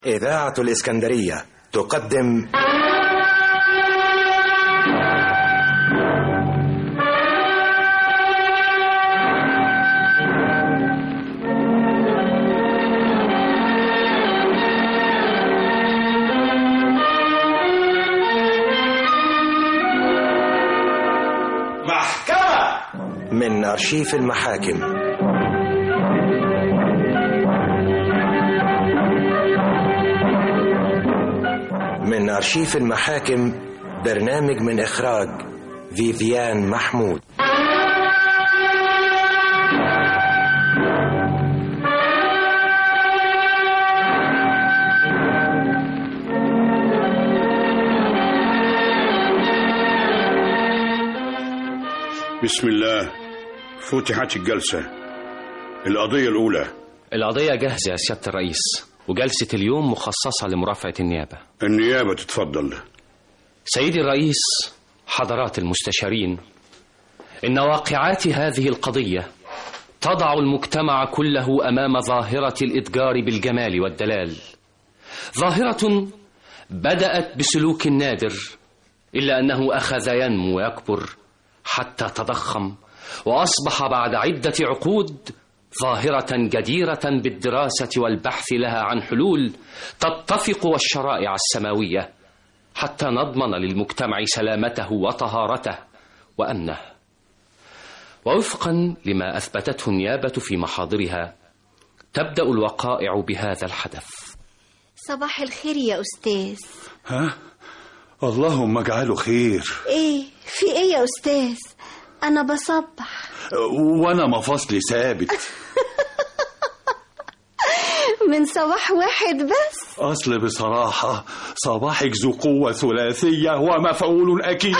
إذاعة الإسكندرية تقدم محكمة من أرشيف المحاكم من أرشيف المحاكم برنامج من إخراج فيفيان محمود بسم الله فتحت الجلسة القضية الأولى القضية جاهزة يا سيادة الرئيس وجلسة اليوم مخصصة لمرافعة النيابة النيابة تتفضل سيدي الرئيس حضرات المستشارين إن واقعات هذه القضية تضع المجتمع كله أمام ظاهرة الإتجار بالجمال والدلال ظاهرة بدأت بسلوك نادر إلا أنه أخذ ينمو ويكبر حتى تضخم وأصبح بعد عدة عقود ظاهرة جديرة بالدراسة والبحث لها عن حلول تتفق والشرائع السماوية حتى نضمن للمجتمع سلامته وطهارته وأمنه ووفقا لما أثبتته النيابة في محاضرها تبدأ الوقائع بهذا الحدث صباح الخير يا أستاذ ها اللهم اجعله خير إيه في إيه يا أستاذ أنا بصبح وانا مفاصلي ثابت من صباح واحد بس اصل بصراحة صباحك ذو قوة ثلاثية ومفعول اكيد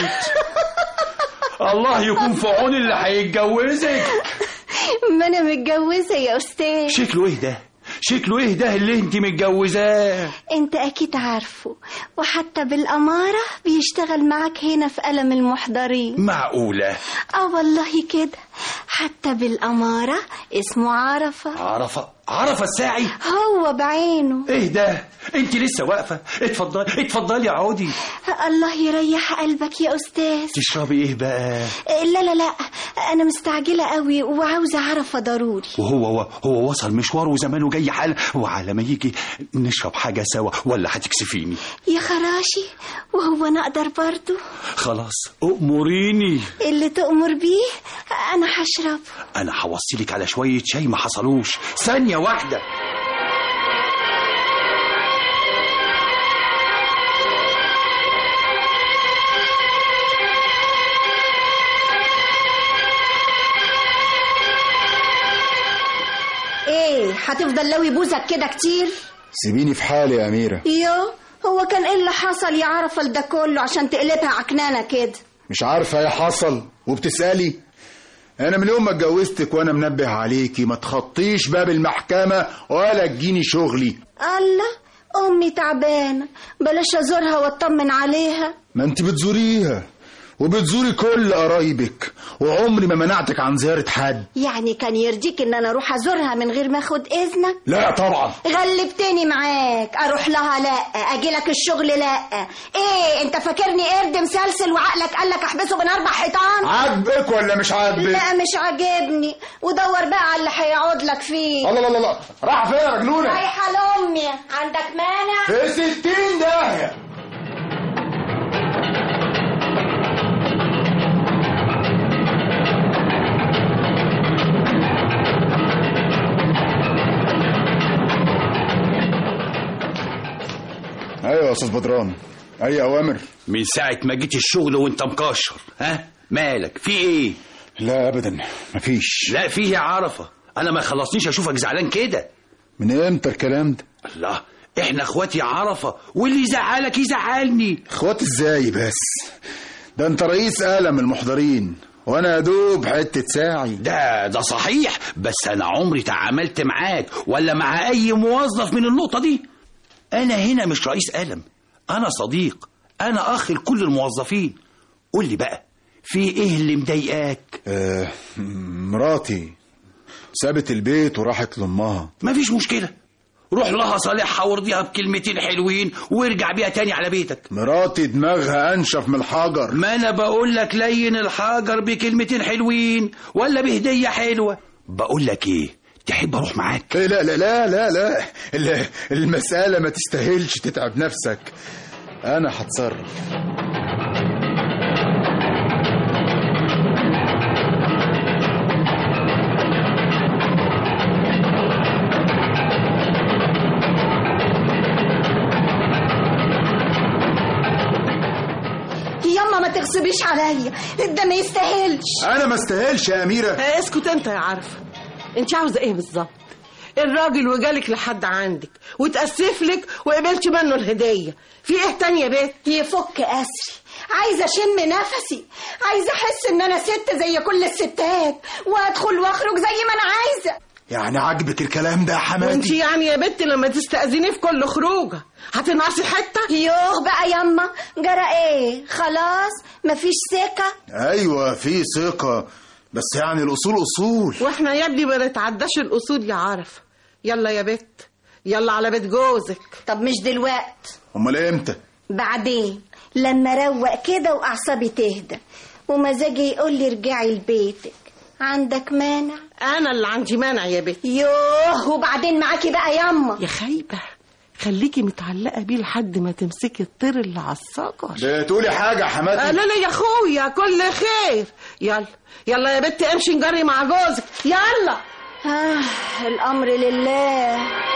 الله يكون في عون اللي هيتجوزك ما أنا متجوزة يا أستاذ شكله ايه ده شكله ايه ده اللي انت متجوزاه أنت أكيد عارفه وحتى بالأمارة بيشتغل معاك هنا في قلم المحضرين معقولة آه والله كده حتى بالأمارة اسمه عرفة عرفة عرفة الساعي هو بعينه ايه ده انت لسه واقفة اتفضلي اتفضلي يا عودي الله يريح قلبك يا أستاذ تشربي ايه بقى لا لا لا أنا مستعجلة قوي وعاوزة عرفة ضروري وهو هو وصل مشوار وزمانه جاي حال وعلى ما يجي نشرب حاجة سوا ولا هتكسفيني يا خراشي وهو أنا أقدر برضو خلاص أموريني اللي تأمر بيه أنا هشرب أنا هوصلك على شوية شاي ما حصلوش ثانية واحدة إيه هتفضل لوي بوزك كده كتير سيبيني في حالي يا أميرة يو هو كان إيه اللي حصل يا عرفة ده كله عشان تقلبها عكنانة كده مش عارفة ايه حصل وبتسألي أنا من يوم ما اتجوزتك وأنا منبه عليكي ما تخطيش باب المحكمة ولا تجيني شغلي الله أمي تعبانة بلاش أزورها وأطمن عليها ما أنت بتزوريها وبتزوري كل قرايبك وعمري ما منعتك عن زيارة حد يعني كان يرضيك إن أنا أروح أزورها من غير ما أخد إذنك لا طبعا غلبتني معاك اروح لها لا اجي لك الشغل لا ايه انت فاكرني قرد مسلسل وعقلك قال لك احبسه بين اربع حيطان عاجبك ولا مش عاجبك لا مش عاجبني ودور بقى على اللي هيقعد لك فيه الله الله الله راح فين يا مجنونة رايحه لامي عندك مانع في ستين داهية ايوه يا استاذ بدران اي اوامر من ساعة ما جيت الشغل وانت مكشر ها مالك في ايه لا ابدا مفيش لا فيه يا عرفة انا ما خلصنيش اشوفك زعلان كده من امتى الكلام ده الله احنا اخواتي يا عرفة واللي يزعلك يزعلني اخوات ازاي بس ده انت رئيس قلم المحضرين وانا يا دوب حته ساعي ده ده صحيح بس انا عمري تعاملت معاك ولا مع اي موظف من النقطة دي انا هنا مش رئيس قلم انا صديق انا اخ لكل الموظفين قول لي بقى في ايه اللي مضايقاك آه مراتي سابت البيت وراحت لامها مفيش مشكلة روح لها صالحها وارضيها بكلمتين حلوين وارجع بيها تاني على بيتك مراتي دماغها انشف من الحجر ما انا بقول لك لين الحجر بكلمتين حلوين ولا بهديه حلوه بقول لك ايه تحب اروح معاك إيه لا لا لا لا لا ال- المسألة ما تستاهلش تتعب نفسك أنا هتصرف ياما ما تغصبيش عليا ده ما يستاهلش أنا ما استاهلش يا أميرة آه، اسكت انت يا عارفه انت عاوزه ايه بالظبط الراجل وجالك لحد عندك وتأسف لك وقبلت منه الهديه في ايه تاني يا بيت يفك اسري عايزه اشم نفسي عايزه احس ان انا ست زي كل الستات وادخل واخرج زي ما انا عايزه يعني عاجبك الكلام ده يا وانت حماتي يعني يا بنت لما تستأذني في كل خروجه هتنقصي حته يوه بقى ياما جرى ايه خلاص مفيش سكه أيوة في ثقة بس يعني الأصول أصول واحنا يا ابني ما نتعداش الاصول يا عارفه يلا يا بت يلا على بيت جوزك طب مش دلوقت أمال إمتى بعدين لما اروق كده واعصابي تهدى ومزاجي يقول لي ارجعي لبيتك عندك مانع انا اللي عندي مانع يا بت يوه وبعدين معاكي بقى ياما يا خايبه خليكي متعلقه بيه لحد ما تمسكي الطير اللي على الصقر بتقولي حاجة يا آه حماتي لا لا يا اخويا كل خير يلا يلا يا بنتي امشي نجري مع جوزك يلا آه الامر لله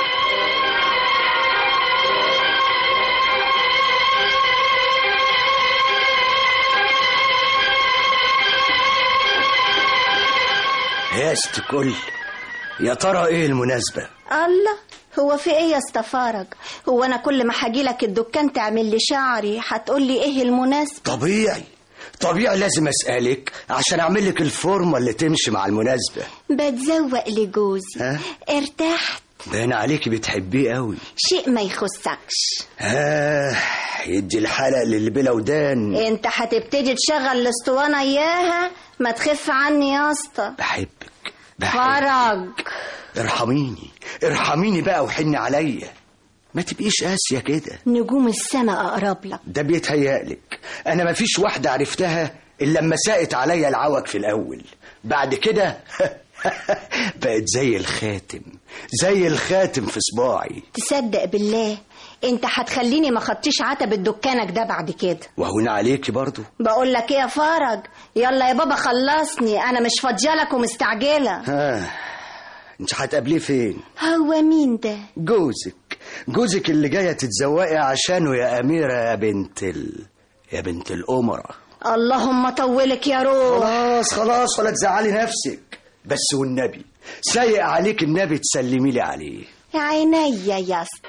يا ست كل يا ترى ايه المناسبة الله هو في ايه يا استفارج هو انا كل ما هاجي لك الدكان تعمل لي شعري هتقول لي ايه المناسبه طبيعي طبيعي لازم اسألك عشان اعمل لك الفورمة اللي تمشي مع المناسبة بتزوق لجوزي ها؟ ارتحت باين عليكي بتحبيه قوي شيء ما يخصكش ها يدي الحلق للي بلا ودان انت هتبتدي تشغل الاسطوانه اياها ما تخف عني يا اسطى بحبك بحبك فرج ارحميني ارحميني بقى وحني عليا ما تبقيش قاسية كده نجوم السماء اقرب لك ده بيتهيألك انا مفيش واحدة عرفتها الا لما ساقت عليا العوج في الاول بعد كده بقت زي الخاتم زي الخاتم في صباعي تصدق بالله انت هتخليني ما خدتش عتب الدكانك ده بعد كده وهون عليكي برضو بقول لك ايه يا فرج يلا يا بابا خلصني انا مش فاضيالك ومستعجله ها انت هتقابليه فين هو مين ده جوزك جوزك اللي جايه تتزوقي عشانه يا اميره يا بنت ال... يا بنت الامراء اللهم طولك يا روح خلاص خلاص ولا تزعلي نفسك بس والنبي سايق عليك النبي تسلمي لي عليه يا عينيا يا اسطى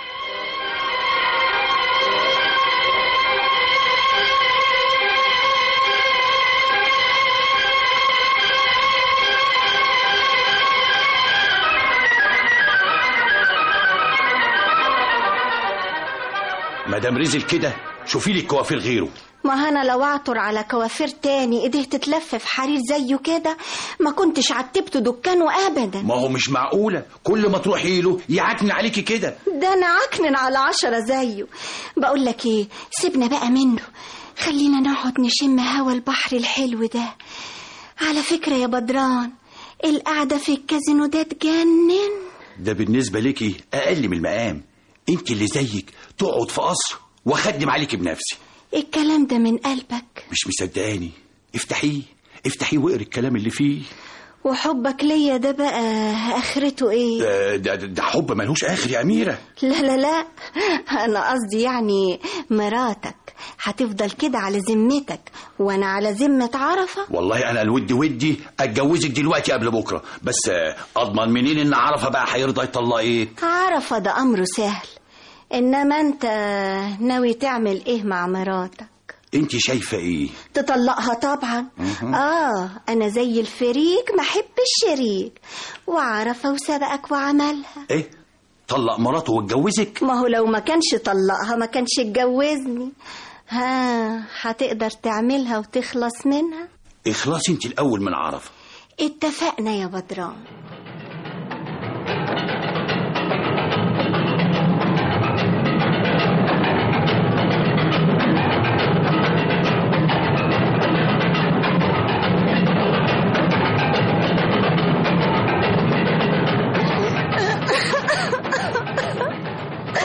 مدام رزل كده شوفي لي كوافير غيره ما انا لو اعطر على كوافير تاني ايديه تتلف في حرير زيه كده ما كنتش عتبته دكانه ابدا ما هو مش معقوله كل ما تروحي له يعكن عليكي كده ده انا عكنن على عشرة زيه بقول لك ايه سيبنا بقى منه خلينا نقعد نشم هوا البحر الحلو ده على فكرة يا بدران القعدة في الكازينو ده تجنن ده بالنسبه ليكي اقل من المقام انت اللي زيك تقعد في قصر واخدم عليكي بنفسي الكلام ده من قلبك مش مصدقاني افتحيه افتحيه واقري الكلام اللي فيه وحبك ليا ده بقى اخرته ايه ده, ده, ده حب ملهوش اخر يا اميره لا لا لا انا قصدي يعني مراتك هتفضل كده على ذمتك وانا على ذمة عرفة والله انا الود ودي اتجوزك دلوقتي قبل بكره بس آه، اضمن منين ان عرفه بقى هيرضى يطلقك عرفة ده امره سهل انما انت ناوي تعمل ايه مع مراتك انت شايفه ايه تطلقها طبعا اه انا زي الفريق ما احب الشريك وعرفة وسبقك وعملها ايه طلق مراته واتجوزك ما هو لو ما كانش طلقها ما كانش اتجوزني ها هتقدر تعملها وتخلص منها اخلصي انت الاول من عرفه اتفقنا يا بدران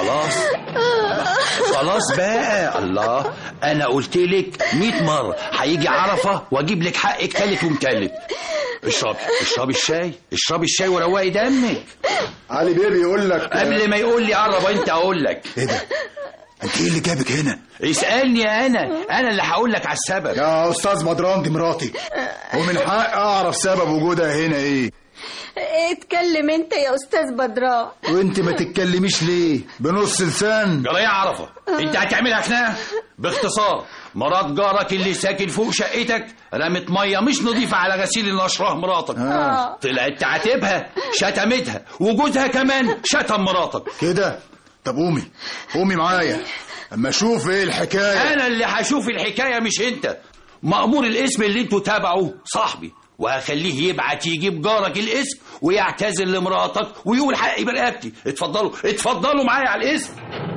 خلاص خلاص بقى الله انا قلت لك 100 مره هيجي عرفه واجيب لك حقك تالت ومتالت اشربي اشربي الشاي اشربي الشاي وروقي دمك علي بيبي يقول لك قبل ما يقول لي قرب انت اقول لك ايه ده انت ايه اللي جابك هنا اسالني انا انا اللي هقول لك على السبب يا استاذ بدران دي مراتي ومن حق اعرف سبب وجودها هنا ايه اتكلم انت يا استاذ بدران وانت ما تتكلميش ليه بنص لسان جرايه عرفه انت هتعملها خناقه باختصار مرات جارك اللي ساكن فوق شقتك رمت ميه مش نظيفه على غسيل اللي نشرها مراتك آه. طلعت تعاتبها شتمتها وجوزها كمان شتم مراتك كده طب قومي قومي معايا اما اشوف ايه الحكايه انا اللي هشوف الحكايه مش انت مأمور الاسم اللي انتوا تابعه صاحبي وهخليه يبعت يجيب جارك الاسم ويعتذر لمراتك ويقول حقي برقبتي اتفضلوا اتفضلوا معايا على الاسم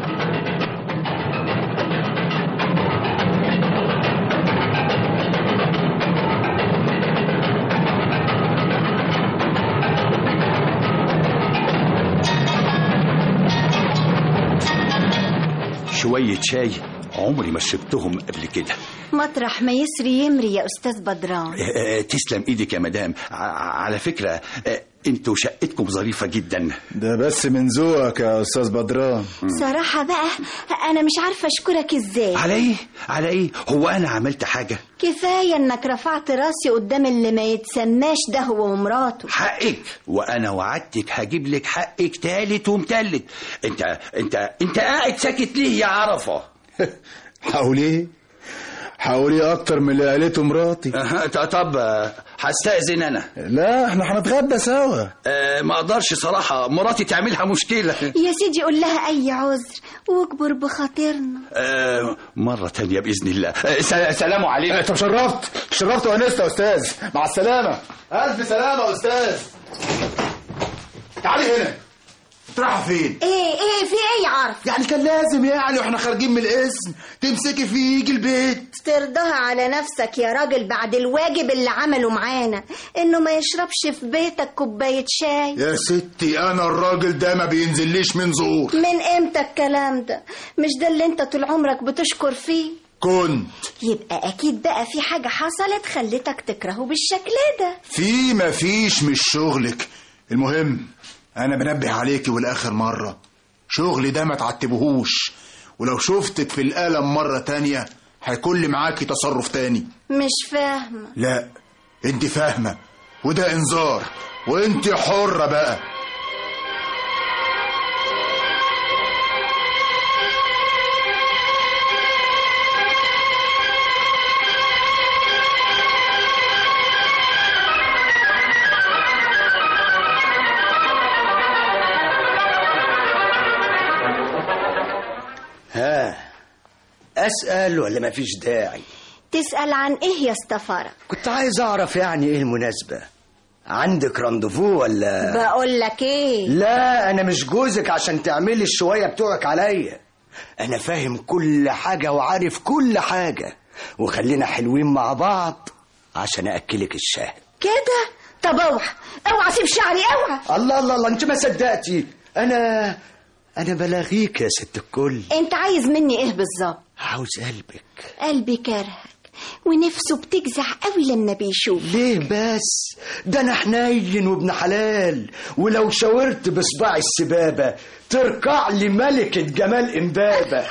شوية شاي عمري ما شربتهم قبل كده مطرح ما يسري يمري يا استاذ بدران آه، تسلم ايدك يا مدام ع- على فكرة آه، انتوا شقتكم ظريفة جدا ده بس من ذوقك يا استاذ بدران صراحة بقى أنا مش عارفة أشكرك إزاي على ايه على ايه هو انا عملت حاجة كفاية إنك رفعت راسي قدام اللي ما يتسماش ده هو ومراته حقك وانا وعدتك هجيب لك حقك تالت ومتلت انت انت انت قاعد ساكت ليه يا عرفة حاوليه حاوليه اكتر من اللي قالته مراتي أها، ط- طب آه، هستأذن انا لا احنا هنتغدى سوا آه، ما اقدرش صراحة مراتي تعملها مشكلة يا سيدي قول لها أي عذر واجبر بخاطرنا آه، مرة تانية بإذن الله آه، س- سلام عليكم انت شرفت شرفت وانست يا استاذ مع السلامه الف سلامه يا استاذ تعالي هنا انت رايحه فين إيه إيه في إيه عرف يعني كان لازم يعني واحنا خارجين من الاسم تمسكي في يجي البيت ترضاها على نفسك يا راجل بعد الواجب اللي عمله معانا إنه ما يشربش في بيتك كوباية شاي يا ستي انا الراجل ده ما بينزليش من زور من إمتى الكلام ده مش ده اللي أنت طول عمرك بتشكر فيه كنت يبقى أكيد بقى في حاجة حصلت خلتك تكرهه بالشكل ده في ما فيش مش شغلك المهم انا بنبه عليكي والاخر مره شغلي ده ما تعتبهوش ولو شفتك في القلم مره تانية هيكون لي معاكي تصرف تاني مش فاهمة لا انت فاهمه وده انذار وانت حره بقى ها اسال ولا مفيش داعي تسأل عن إيه يا استفارة كنت عايز اعرف يعني ايه المناسبه عندك رانديفو ولا بقول لك إيه لا انا مش جوزك عشان تعملي الشويه بتوعك عليا انا فاهم كل حاجه وعارف كل حاجه وخلينا حلوين مع بعض عشان اكلك الشهد كده طب اوعى اوعى سيب شعري اوعى الله الله الله انت ما صدقتي انا انا بلاغيك يا ست الكل انت عايز مني ايه بالظبط عاوز قلبك قلبي كرهك ونفسه بتجزع قوي لما بيشوف ليه بس ده انا حنين وابن حلال ولو شاورت بصباع السبابه تركع لي ملكة جمال امبابة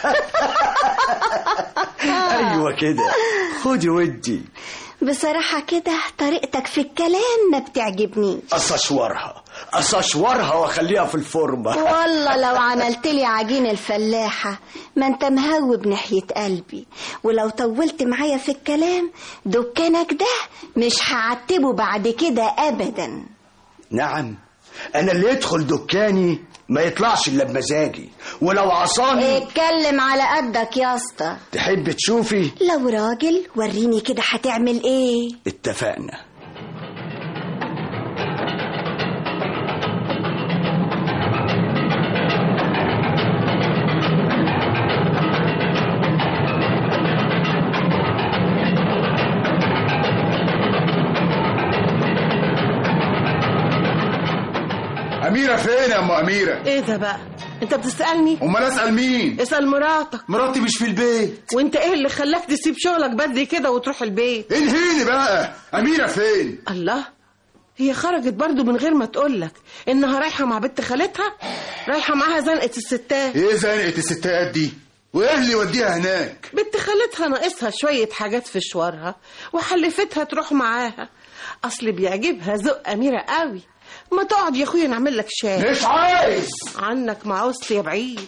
ايوه كده خدي ودي بصراحة كده طريقتك في الكلام ما بتعجبنيش اسشورها اسشورها واخليها في الفورمه والله لو عملت لي عجين الفلاحة ما انت مهوب ناحية قلبي ولو طولت معايا في الكلام دكانك ده مش هعتبه بعد كده ابدا نعم انا اللي يدخل دكاني ما يطلعش الا بمزاجي ولو عصاني اتكلم على قدك يا اسطى تحب تشوفي لو راجل وريني كده هتعمل ايه اتفقنا أميرة فين يا أم أميرة؟ ايه ده بقى انت بتسالني امال اسال مين اسال مراتك مراتي مش في البيت وانت ايه اللي خلاك تسيب شغلك بدري كده وتروح البيت انهيني بقى اميره فين الله هي خرجت برضو من غير ما تقولك انها رايحه مع بنت خالتها رايحه معاها زنقه الستات ايه زنقه الستات دي وايه اللي يوديها هناك بنت خالتها ناقصها شويه حاجات في شوارها وحلفتها تروح معاها اصل بيعجبها ذوق اميره قوي ما تقعد يا اخويا نعمل لك شاي مش عايز عنك معوزتي يا بعيد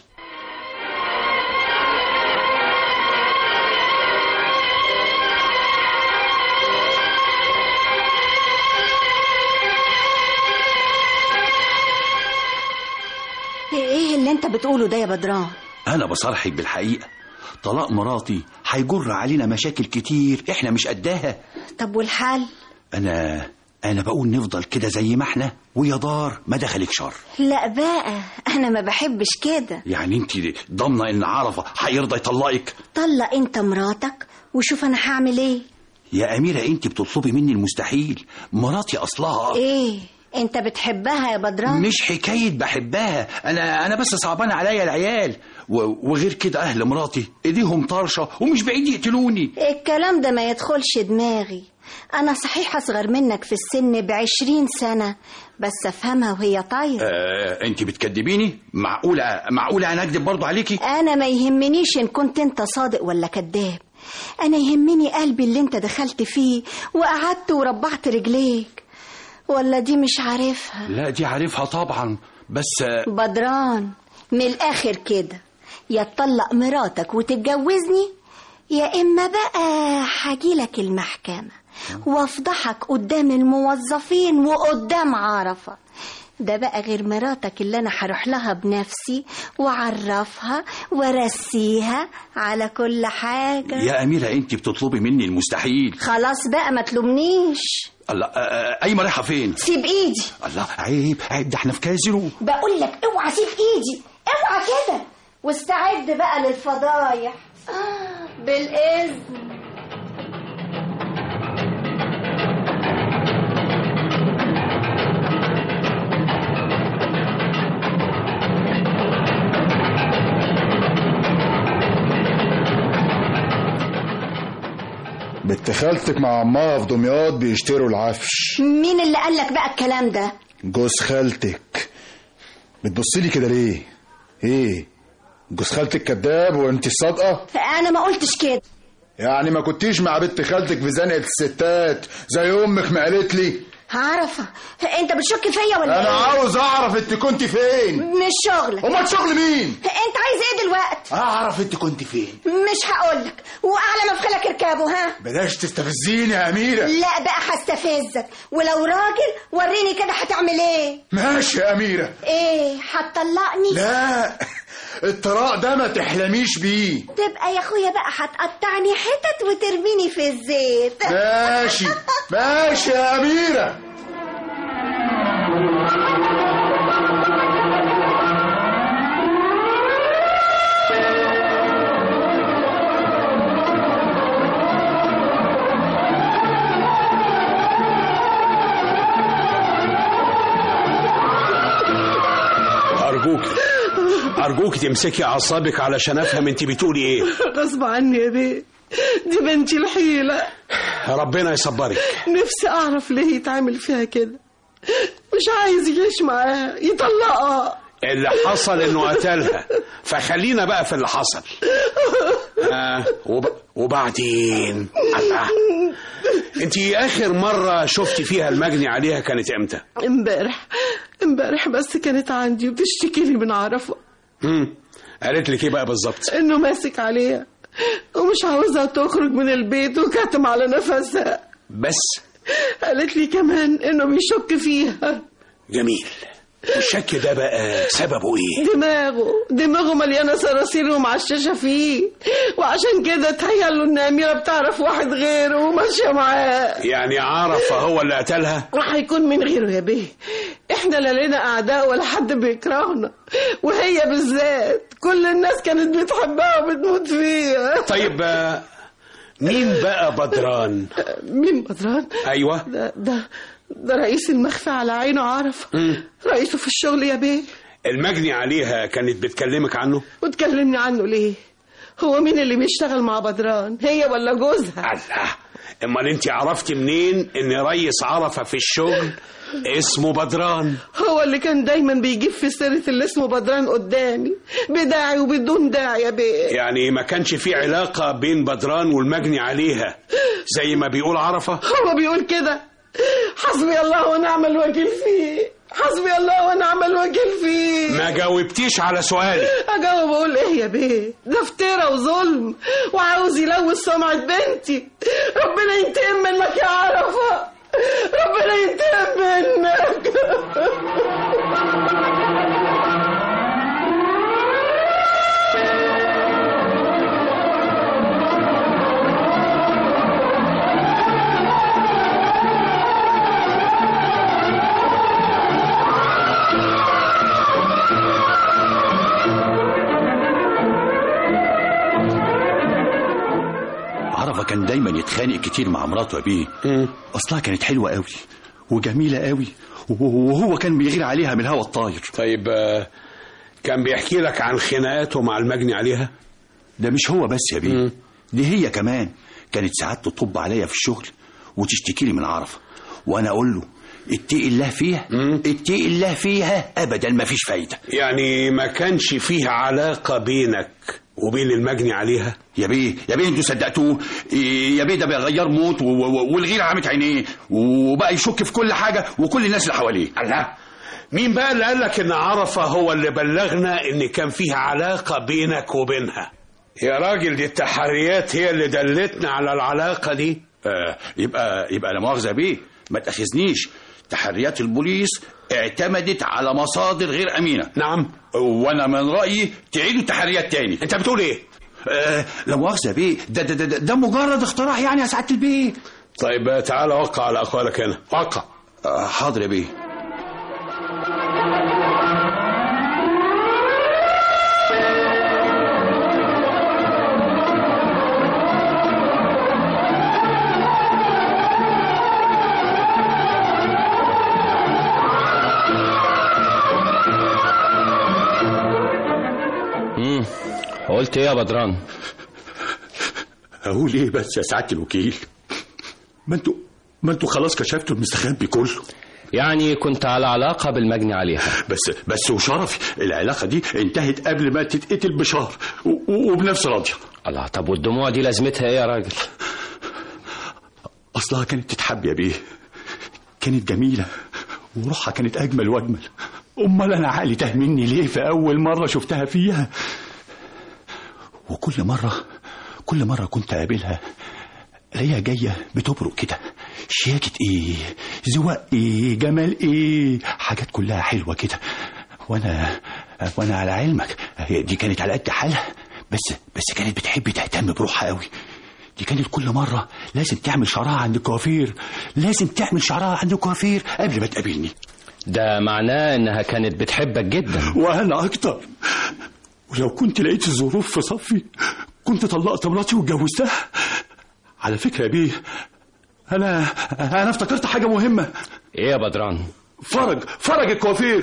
ايه اللي انت بتقوله ده يا بدران انا بصرحك بالحقيقه طلاق مراتي هيجر علينا مشاكل كتير احنا مش قدها طب والحل انا انا بقول نفضل كده زي ما احنا ويا دار ما دخلك شر لا بقى انا ما بحبش كده يعني انت ضامنه ان عرفه هيرضى يطلقك طلق انت مراتك وشوف انا هعمل ايه يا اميره انت بتطلبي مني المستحيل مراتي اصلها ايه انت بتحبها يا بدران مش حكايه بحبها انا انا بس صعبان عليا العيال و- وغير كده اهل مراتي ايديهم طرشه ومش بعيد يقتلوني الكلام ده ما يدخلش دماغي انا صحيح اصغر منك في السن بعشرين سنة بس افهمها وهي طايرة آه انت بتكدبيني معقوله معقوله انا اكدب برضه عليكي انا ما يهمنيش ان كنت انت صادق ولا كذاب انا يهمني قلبي اللي انت دخلت فيه وقعدت وربعت رجليك ولا دي مش عارفها لا دي عارفها طبعا بس آه، بدران من الاخر كده يا تطلق مراتك وتتجوزني يا اما بقى هجيلك المحكمة وافضحك قدام الموظفين وقدام عرفة ده بقى غير مراتك اللي انا هروح لها بنفسي واعرفها وارسيها على كل حاجة يا اميره انت بتطلبي مني المستحيل خلاص بقى ما تلومنيش الله آه، آه، ايمن رايحه فين سيب ايدي الله عيب عيب ده احنا في كازينو بقول لك اوعى سيب ايدي اوعى كده واستعد بقى للفضايح آه بالاذن بنت خالتك مع عمها في دمياط بيشتروا العفش مين اللي قال لك بقى الكلام ده جوز خالتك بتبصي لي كده ليه ايه جوز خالتك كذاب وانت صادقه انا ما قلتش كده يعني ما كنتيش مع بنت خالتك في زنقه الستات زي امك ما قالت لي عارفه انت بتشك فيا ولا انا ايه عاوز اعرف انت كنت فين مش شغلك امال شغل مين انت عايز ايه دلوقتي اعرف انت كنت فين مش هقولك واعلى مفخلك اركبه ها بلاش تستفزيني يا اميره لا بقى هستفزك ولو راجل وريني كده هتعمل ايه ماشي يا اميره ايه هتطلقني لا الطلاق ده ما تحلميش بيه تبقى يا اخويا بقى هتقطعني حتت وترميني في الزيت ماشي ماشي يا اميره أرجوك أرجوك تمسكي أعصابك علشان أفهم أنت بتقولي إيه غصب عني يا بيه دي بنتي الحيلة ربنا يصبرك نفسي أعرف ليه يتعامل فيها كده مش عايز يعيش معاها يطلقها اللي حصل إنه قتلها فخلينا بقى في اللي حصل آه وب... وبعدين الله أنت آخر مرة شفتي فيها المجني عليها كانت إمتى؟ امبارح امبارح بس كانت عندي وبتشتكي لي من عرفة مم. قالت لك إيه بقى بالظبط؟ انه ماسك عليها ومش عاوزها تخرج من البيت وكاتم على نفسها بس قالت لي كمان انه بيشك فيها جميل الشك ده بقى سببه إيه؟ دماغه دماغه مليانه صراصير ومعششه فيه وعشان كده تهيأ له ان اميره بتعرف واحد غيره وماشيه معاه يعني عرف هو اللي قتلها؟ هيكون من غيره يا بيه احنا لا لنا اعداء ولا حد بيكرهنا وهي بالذات كل الناس كانت بتحبها وبتموت فيها طيب آه، مين بقى بدران؟ مين بدران أيوه ده ده ده رئيس المخفى على عينه عرف مم. رئيسه في الشغل يا بيه المجني عليها كانت بتكلمك عنه وتكلمني عنه ليه هو مين اللي بيشتغل مع بدران هي ولا جوزها الله امال انت عرفتي منين ان ريس عرفه في الشغل اسمه بدران هو اللي كان دايما بيجيب في سيرة اللي اسمه بدران قدامي بداعي وبدون داعي يا بيه يعني ما كانش في علاقة بين بدران والمجني عليها زي ما بيقول عرفة هو بيقول كده حسبي الله ونعم الوكيل فيه حسبي الله ونعم الوكيل فيه ما جاوبتيش على سؤالي اجاوب اقول ايه يا بيه ده افتراء وظلم وعاوز يلوث سمعة بنتي ربنا ينتقم منك يا عرفة ربنا ينتقم منك عرفة كان دايما يتخانق كتير مع مراته يا بيه اصلها كانت حلوة قوي وجميلة قوي وهو كان بيغير عليها من الهوا الطاير طيب آه، كان بيحكي لك عن خناقاته مع المجني عليها ده مش هو بس يا بيه دي هي كمان كانت ساعات تطب عليا في الشغل وتشتكي لي من عرفة وانا اقول له اتقي الله فيها اتقي الله فيها ابدا ما فيش فايده يعني ما كانش فيه علاقة بينك وبين المجني عليها يا بيه يا بيه انتوا صدقتوه إيه، يا بيه ده بيغير موت و- و- والغيره عمت عينيه وبقى يشك في كل حاجه وكل الناس اللي حواليه الله مين بقى اللي قال لك ان عرفة هو اللي بلغنا ان كان فيها علاقة بينك وبينها يا راجل دي التحريات هي اللي دلتنا على العلاقة دي آه يبقى يبقى لا مؤاخذه بيه ما تاخذنيش تحريات البوليس اعتمدت على مصادر غير امينه نعم وانا من رايي تعيدوا التحريات تاني انت بتقول ايه آه لا مؤاخذه بيه ده ده, ده, ده, ده مجرد اختراع يعني يا سعاده البيه طيب آه، تعال وقع على اقوالك هنا وقع آه حاضر يا بيه امم قلت ايه يا بدران اقول ايه بس يا سعاده الوكيل ما انتوا ما انتوا خلاص كشفتوا المستخبي كله يعني كنت على علاقة بالمجني عليها بس بس وشرفي العلاقه دي انتهت قبل ما تتقتل بشهر و- و- وبنفس راضيه الله طب والدموع دي لازمتها ايه يا راجل اصلها كانت تتحب يا بيه كانت جميله وروحها كانت اجمل واجمل امال انا عقلي تاه مني ليه في اول مره شفتها فيها وكل مره كل مره كنت اقابلها الاقيها جايه بتبرق كده شياكه ايه ذوق ايه جمال ايه حاجات كلها حلوه كده وانا وانا على علمك هي دي كانت على قد حالها بس بس كانت بتحب تهتم بروحها قوي دي كانت كل مرة لازم تعمل شعرها عند الكوافير لازم تعمل شعرها عند الكوافير قبل ما تقابلني ده معناه انها كانت بتحبك جدا وأنا أكتر ولو كنت لقيت الظروف في صفي كنت طلقت مراتي واتجوزتها على فكرة يا بيه أنا أنا افتكرت حاجة مهمة ايه يا بدران فرج فرج الكوافير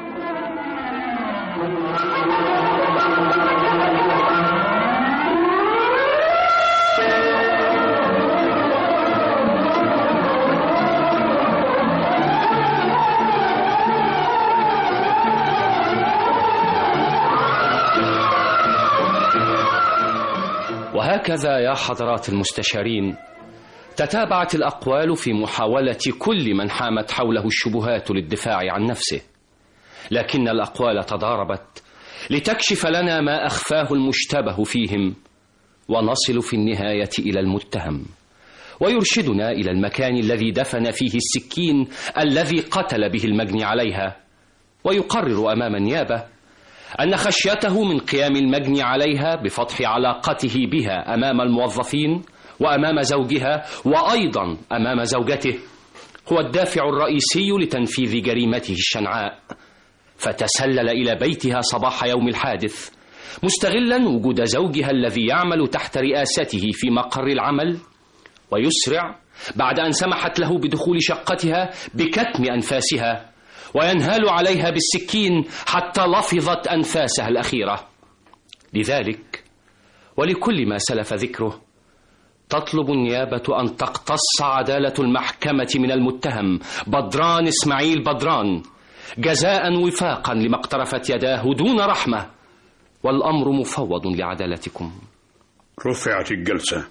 وهكذا يا حضرات المستشارين تتابعت الأقوال في محاولة كل من حامت حوله الشبهات للدفاع عن نفسه لكن الأقوال تضاربت لتكشف لنا ما أخفاه المشتبه فيهم ونصل في النهاية إلى المتهم ويرشدنا إلى المكان الذي دفن فيه السكين الذي قتل به المجني عليها ويقرر أمام النيابة أن خشيته من قيام المجني عليها بفتح علاقته بها أمام الموظفين وأمام زوجها وأيضا أمام زوجته هو الدافع الرئيسي لتنفيذ جريمته الشنعاء فتسلل إلى بيتها صباح يوم الحادث مستغلا وجود زوجها الذي يعمل تحت رئاسته في مقر العمل ويسرع بعد أن سمحت له بدخول شقتها بكتم أنفاسها وينهال عليها بالسكين حتى لفظت أنفاسها الأخيرة لذلك ولكل ما سلف ذكره تطلب النيابة أن تقتص عدالة المحكمة من المتهم بدران إسماعيل بدران جزاء وفاقا لما اقترفت يداه دون رحمة والأمر مفوض لعدالتكم رفعت الجلسة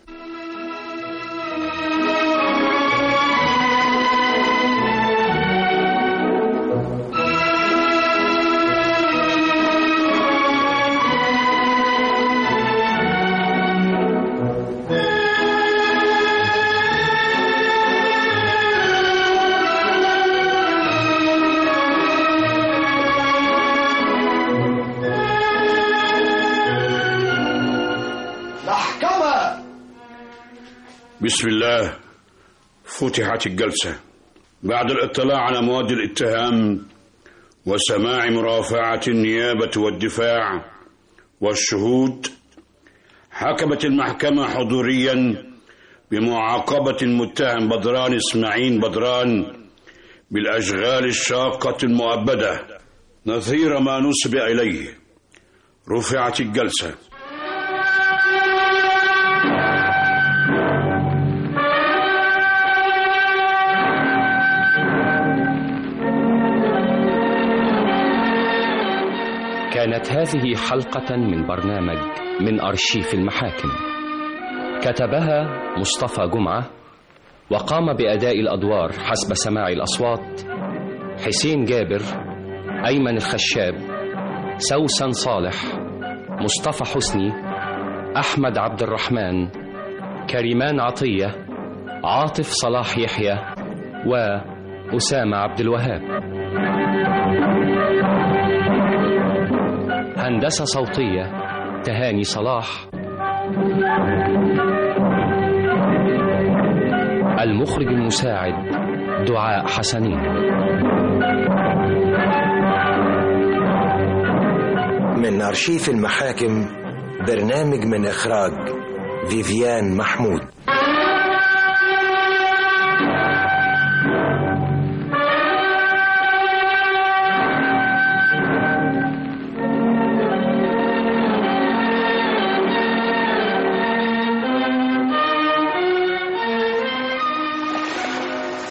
محكمة بسم الله فتحت الجلسة بعد الاطلاع على مواد الاتهام وسماع مرافعة النيابة والدفاع والشهود حكمت المحكمة حضوريا بمعاقبة المتهم بدران إسماعيل بدران بالأشغال الشاقة المؤبدة نظير ما نسب إليه رفعت الجلسة كانت هذه حلقة من برنامج من أرشيف المحاكم كتبها مصطفى جمعة وقام بأداء الأدوار حسب سماع الأصوات حسين جابر أيمن الخشاب سوسن صالح مصطفى حسني أحمد عبد الرحمن كريمان عطية عاطف صلاح يحيى وأسامة عبد الوهاب هندسة صوتية تهاني صلاح المخرج المساعد دعاء حسنين من أرشيف المحاكم برنامج من إخراج فيفيان محمود